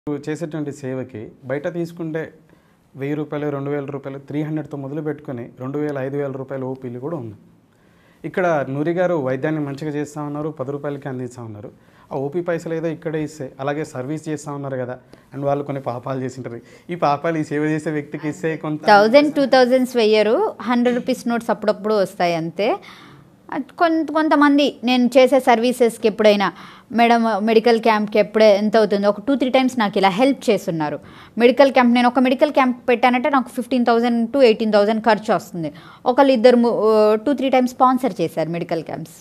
నువ్వు చేసేటువంటి సేవకి బయట తీసుకుంటే వెయ్యి రూపాయలు రెండు వేల రూపాయలు త్రీ హండ్రెడ్తో మొదలు పెట్టుకొని రెండు వేల ఐదు వేల రూపాయల ఓపీలు కూడా ఉంది ఇక్కడ నూరి గారు వైద్యాన్ని మంచిగా చేస్తూ ఉన్నారు పది రూపాయలకి అందిస్తూ ఉన్నారు ఆ ఓపీ పైసలు ఏదో ఇక్కడే ఇస్తే అలాగే సర్వీస్ చేస్తూ ఉన్నారు కదా అండ్ వాళ్ళు కొన్ని పాపాలు చేసింటారు ఈ పాపాలు ఈ సేవ చేసే వ్యక్తికి ఇస్తే కొంత థౌజండ్ టూ థౌజండ్స్ వెయ్యరు హండ్రెడ్ రూపీస్ నోట్స్ అప్పుడప్పుడు వస్తాయి అంతే అట్ కొంత కొంతమంది నేను చేసే సర్వీసెస్కి ఎప్పుడైనా మేడం మెడికల్ క్యాంప్కి ఎప్పుడే ఎంత అవుతుందో ఒక టూ త్రీ టైమ్స్ నాకు ఇలా హెల్ప్ చేస్తున్నారు మెడికల్ క్యాంప్ నేను ఒక మెడికల్ క్యాంప్ పెట్టానంటే నాకు fifteen thousand to eighteen thousand ఖర్చు వస్తుంది ఒకళ్ళు ఇద్దరు టూ త్రీ టైమ్స్ స్పాన్సర్ చేశారు మెడికల్ క్యాంప్స్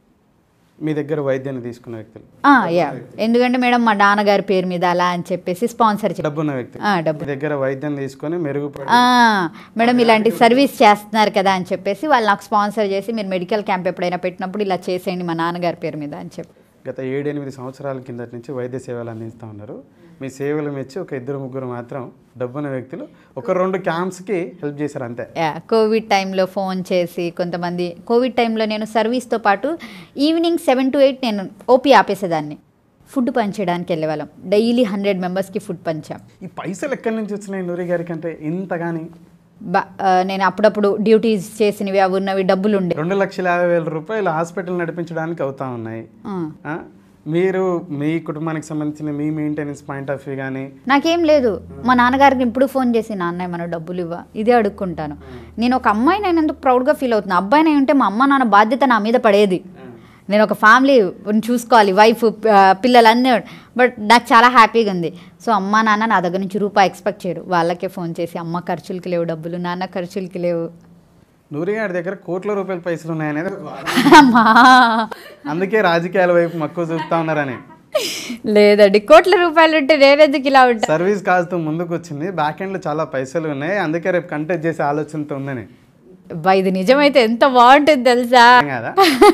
మీ దగ్గర వైద్యాన్ని తీసుకున్న వ్యక్తులు యా ఎందుకంటే మేడం మా నాన్నగారి పేరు మీద అలా అని చెప్పేసి స్పాన్సర్ చే డబ్బున్న వ్యక్తి ఆ, డబ్బు మీ దగ్గర వైద్యం తీసుకొని మెరుగుపడి ఆ, మేడం ఇలాంటి సర్వీస్ చేస్తున్నారు కదా అని చెప్పేసి వాళ్ళు నాకు స్పాన్సర్ చేసి మీరు మెడికల్ క్యాంప్ ఎప్పుడైనా పెట్టినప్పుడు ఇలా చేసేయండి మా నాన్నగారి పేరు మీద అని చెప్పి గత ఏడెనిమిది సంవత్సరాల కిందటి నుంచి వైద్య సేవలు అందిస్తూ ఉన్నారు మీ సేవలు మెచ్చి ఒక ఇద్దరు ముగ్గురు మాత్రం డబ్బున్న వ్యక్తులు ఒక రెండు క్యాంప్స్కి హెల్ప్ చేశారు అంతే యా కోవిడ్ టైంలో ఫోన్ చేసి కొంతమంది కోవిడ్ టైంలో నేను సర్వీస్తో పాటు ఈవినింగ్ సెవెన్ టు ఎయిట్ నేను ఓపీ ఆపేసేదాన్ని ఫుడ్ పంచడానికి వెళ్ళేవాళ్ళం డైలీ హండ్రెడ్ మెంబర్స్కి ఫుడ్ పంచాం ఈ పైసలు ఎక్కడి నుంచి వచ్చినాయి నూరి గారికి అంటే ఇంత కానీ బా ఆ, నేను అప్పుడప్పుడు డ్యూటీస్ చేసినవి అవి ఉన్నవి డబ్బులు ఉండే రెండు లక్షల యాభై వేల రూపాయలు హాస్పిటల్ నడిపించడానికి అవుతా ఉన్నాయి ఆ. ఆ? మీరు మీ కుటుంబానికి సంబంధించిన మీ మెయింటెనెన్స్ పాయింట్ ఆఫ్ వ్యూ కానీ నాకేం లేదు మా నాన్నగారికి ఇప్పుడు ఫోన్ చేసి నాన్న మన డబ్బులు ఇవ్వ ఇదే అడుక్కుంటాను నేను ఒక అమ్మాయి నేను ఎందుకు ప్రౌడ్గా ఫీల్ అవుతున్నా అబ్బాయిని అయి ఉంటే మా అమ్మ నాన్న బాధ్యత నా మీద పడేది నేను ఒక ఫ్యామిలీ చూసుకోవాలి వైఫ్ పిల్లలన్నీ బట్ నాకు చాలా హ్యాపీగా ఉంది సో అమ్మ నాన్న నా దగ్గర నుంచి రూపాయి ఎక్స్పెక్ట్ చేయరు వాళ్ళకే ఫోన్ చేసి అమ్మ ఖర్చులకి లేవు డబ్బులు నాన్న ఖర్చులకి లేవు నూరి గారి దగ్గర కోట్ల రూపాయల పైసలు ఉన్నాయనేది ఒక వాదన. అమ్మా అందుకే రాజకీయాల వైపు మక్కువ చూపుతా ఉన్నారని లేదండి కోట్ల రూపాయలు ఉంటే నేనెందుకు ఇలా ఉంటా సర్వీస్ కాస్త ముందుకు వచ్చింది బ్యాక్ ఎండ్లో చాలా పైసలు ఉన్నాయి అందుకే రేపు కంటెక్ట్ చేసే ఆలోచనతో ఉందని అబ్బా, ఇది నిజమైతే ఎంత బాగుంటుంది తెలుసా ఏం కదా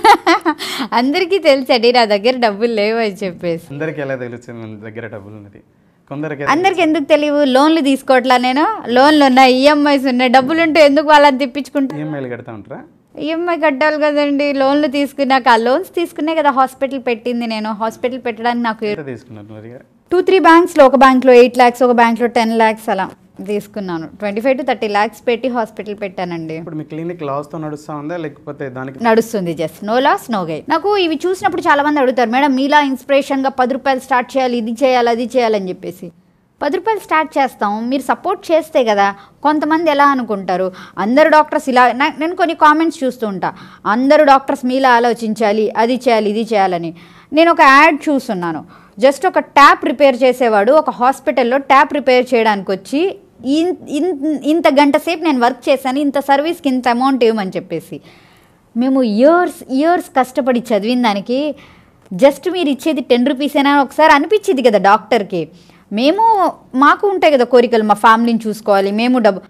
అందరికీ తెలుసండి నా దగ్గర డబ్బులు లేవు అని చెప్పేసి అందరికి ఎలా తెలుస్తుంది మన దగ్గర డబ్బులు ఉన్నది కొందరికి అందరికి ఎందుకు తెలియవు లోన్లు తీసుకోవట్లా నేను లోన్లు ఉన్నాయి ఈఎంఐస్ ఉన్నాయి డబ్బులు ఉంటే ఎందుకు వాళ్ళని తిప్పించుకుంటా ఈఎంఐలు కడతా ఉంటారా ఈఎంఐ కట్టాలి కదండి లోన్లు తీసుకున్నాక ఆ లోన్స్ తీసుకునే కదా హాస్పిటల్ పెట్టింది నేను హాస్పిటల్ పెట్టడానికి నాకు ఎంత తీసుకున్నారు నూరి గారు టూ త్రీ బ్యాంక్స్లో ఒక బ్యాంక్లో ఎయిట్ ల్యాక్స్ ఒక బ్యాంక్లో టెన్ ల్యాక్స్ అలా తీసుకున్నాను twenty five to thirty lakhs పెట్టి హాస్పిటల్ పెట్టానండి ఇప్పుడు మీ క్లినిక్ లాస్తో నడుస్తా ఉందా లేకపోతే దానికి నడుస్తుంది just no loss no gain నాకు ఇవి చూసినప్పుడు చాలా మంది అడుగుతారు మేడం మీలా ఇన్స్పిరేషన్గా పది రూపాయలు స్టార్ట్ చేయాలి ఇది చేయాలి అది చేయాలని చెప్పేసి పది రూపాయలు స్టార్ట్ చేస్తాం మీరు సపోర్ట్ చేస్తే కదా కొంతమంది ఎలా అనుకుంటారు అందరు డాక్టర్స్ ఇలా నా- నేను కొన్ని కామెంట్స్ చూస్తూ ఉంటా అందరు డాక్టర్స్ మీలా ఆలోచించాలి అది చేయాలి ఇది చేయాలని నేను ఒక యాడ్ చూస్తున్నాను జస్ట్ ఒక ట్యాప్ రిపేర్ చేసేవాడు ఒక హాస్పిటల్లో ట్యాప్ రిపేర్ చేయడానికి వచ్చి ఇన్- ఇన్- ఇంత గంట సేపు నేను వర్క్ చేశాను ఇంత సర్వీస్కి ఇంత అమౌంట్ ఇవ్వమని చెప్పేసి మేము ఇయర్స్ ఇయర్స్ కష్టపడి చదివిన దానికి జస్ట్ మీరు ఇచ్చేది టెన్ రూపీసేనా అని ఒకసారి అనిపించింది కదా డాక్టర్కి మేము మాకు ఉంటాయి కదా కోరికలు మా ఫ్యామిలీని చూసుకోవాలి మేము డబ్బు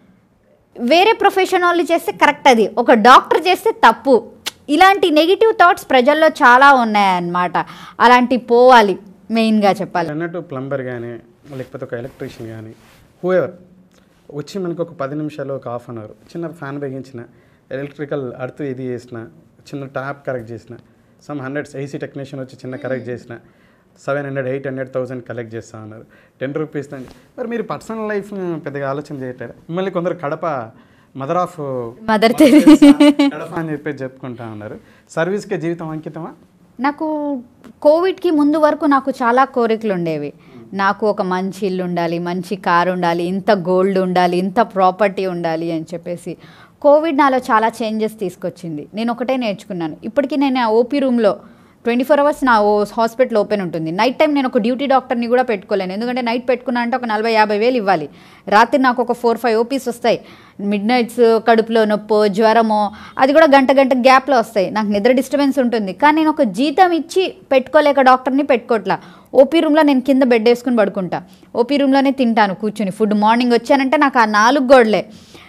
వేరే ప్రొఫెషన్ వాళ్ళు చేస్తే కరెక్ట్ అది ఒక డాక్టర్ చేస్తే తప్పు ఇలాంటి నెగిటివ్ థాట్స్ ప్రజల్లో చాలా ఉన్నాయన్నమాట అలాంటి పోవాలి మెయిన్గా చెప్పాలి అన్నట్టు ప్లంబర్ కానీ లేకపోతే ఒక ఎలక్ట్రీషియన్ కానీ హూఎవర్ వచ్చి మనకు ఒక పది నిమిషాలు ఒక హాఫ్ అన్ అవర్ చిన్న ఫ్యాన్ బిగించిన ఎలక్ట్రికల్ అర్త్ ఇది చేసిన చిన్న ట్యాప్ కరెక్ట్ చేసిన సమ్ హండ్రెడ్స్ ఏసీ టెక్నీషియన్ వచ్చి చిన్న కరెక్ట్ చేసిన seven hundred eight hundred thousand collect చేస్తా ఉన్నారు టెన్ రూపీస్ మరి మీరు పర్సనల్ లైఫ్ పెద్దగా ఆలోచన చేయట్లేదు మిమ్మల్ని కొందరు Kadapa mother of mother Kadapa అని చెప్పి చెప్పుకుంటా ఉన్నారు సర్వీస్కే జీవితం అంకితమా నాకు కోవిడ్కి ముందు వరకు నాకు చాలా కోరికలు ఉండేవి నాకు ఒక మంచి ఇల్లు ఉండాలి మంచి కారు ఉండాలి ఇంత గోల్డ్ ఉండాలి ఇంత ప్రాపర్టీ ఉండాలి అని చెప్పేసి కోవిడ్ నాలో చాలా చేంజెస్ తీసుకొచ్చింది నేను ఒకటే నేర్చుకున్నాను ఇప్పటికీ నేను ఓపీ రూమ్లో ట్వంటీ ఫోర్ అవర్స్ నా ఓ హాస్పిటల్ ఓపెన్ ఉంటుంది నైట్ టైం నేను ఒక డ్యూటీ డాక్టర్ని కూడా పెట్టుకోలేను ఎందుకంటే నైట్ పెట్టుకున్నా అంటే ఒక నలభై యాభై వేలు ఇవ్వాలి రాత్రి నాకు ఒక ఫోర్ ఫైవ్ ఓపీస్ వస్తాయి మిడ్ నైట్స్ కడుపులో నొప్పో జ్వరమో అది కూడా గంట గంట గ్యాప్లో వస్తాయి నాకు నిద్ర డిస్టర్బెన్స్ ఉంటుంది కానీ నేను ఒక జీతం ఇచ్చి పెట్టుకోలేక డాక్టర్ని పెట్టుకోవట్లా ఓపీ రూమ్లో నేను కింద బెడ్ వేసుకుని పడుకుంటా ఓపీ రూమ్లోనే తింటాను కూర్చుని ఫుడ్ మార్నింగ్ వచ్చానంటే నాకు ఆ నాలుగు గోడలే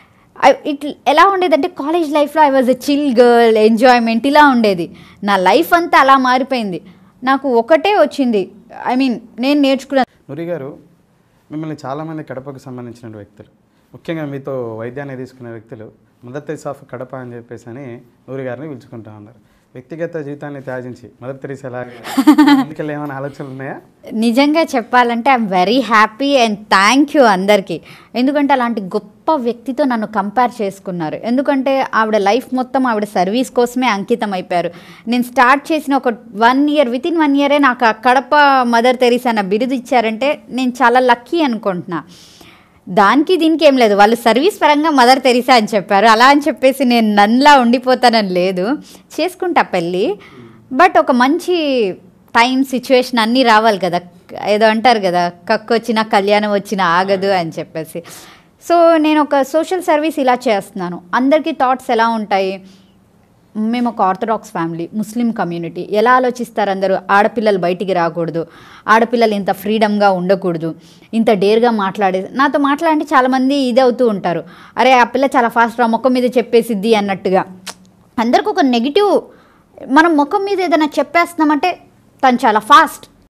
ఇట్ ఎలా ఉండేదంటే కాలేజ్ లైఫ్లో I was a chill girl enjoyment ఇలా ఉండేది నా లైఫ్ అంతా అలా మారిపోయింది నాకు ఒకటే వచ్చింది ఐ మీన్ నేను నేర్చుకున్న నురి గారు మిమ్మల్ని చాలామంది కడపకు సంబంధించిన వ్యక్తులు ముఖ్యంగా మీతో వైద్యాన్ని తీసుకునే వ్యక్తులు మదర్ తెస్ ఆఫ్ కడప అని చెప్పేసి అని నూరి గారిని పిలుచుకుంటా ఉన్నారు వ్యక్తిగత జీవితాన్ని త్యాజించి మదర్ తెరీసా లాగా ఎన్నికలు ఏమైనా ఆలోచనలు ఉన్నాయా నిజంగా చెప్పాలంటే I'm very happy and thank you అందరికీ ఎందుకంటే అలాంటి గొప్ప వ్యక్తితో నన్ను కంపేర్ చేసుకున్నారు ఎందుకంటే ఆవిడ లైఫ్ మొత్తం ఆవిడ సర్వీస్ కోసమే అంకితం అయిపోయారు నేను స్టార్ట్ చేసిన ఒక one year within one ఇయరే నాకు ఆ కడప మదర్ తెరీసా అన్న బిరుదు ఇచ్చారంటే నేను చాలా లక్కీ అనుకుంటున్నా దానికి దీనికి ఏం లేదు వాళ్ళు సర్వీస్ పరంగా మదర్ తెరీసా అని చెప్పారు అలా అని చెప్పేసి నేను నన్నులా ఉండిపోతానని లేదు చేసుకుంటా పెళ్ళి బట్ ఒక మంచి టైం సిచ్యువేషన్ అన్నీ రావాలి కదా ఏదో అంటారు కదా కక్కు వచ్చినా కళ్యాణం వచ్చినా ఆగదు అని చెప్పేసి సో నేను ఒక సోషల్ సర్వీస్ ఇలా చేస్తున్నాను అందరికీ థాట్స్ ఎలా ఉంటాయి మేము ఒక ఆర్థడాక్స్ ఫ్యామిలీ ముస్లిం కమ్యూనిటీ ఎలా ఆలోచిస్తారు అందరూ ఆడపిల్లలు బయటికి రాకూడదు ఆడపిల్లలు ఇంత ఫ్రీడమ్గా ఉండకూడదు ఇంత డేర్గా మాట్లాడే నాతో మాట్లాడంటే చాలామంది ఇది అవుతూ ఉంటారు అరే ఆ పిల్ల చాలా ఫాస్ట్గా ముఖం మీద చెప్పేసిద్ది అన్నట్టుగా అందరికి ఒక నెగిటివ్ మనం ముఖం మీద ఏదైనా చెప్పేస్తున్నామంటే తను చాలా ఫాస్ట్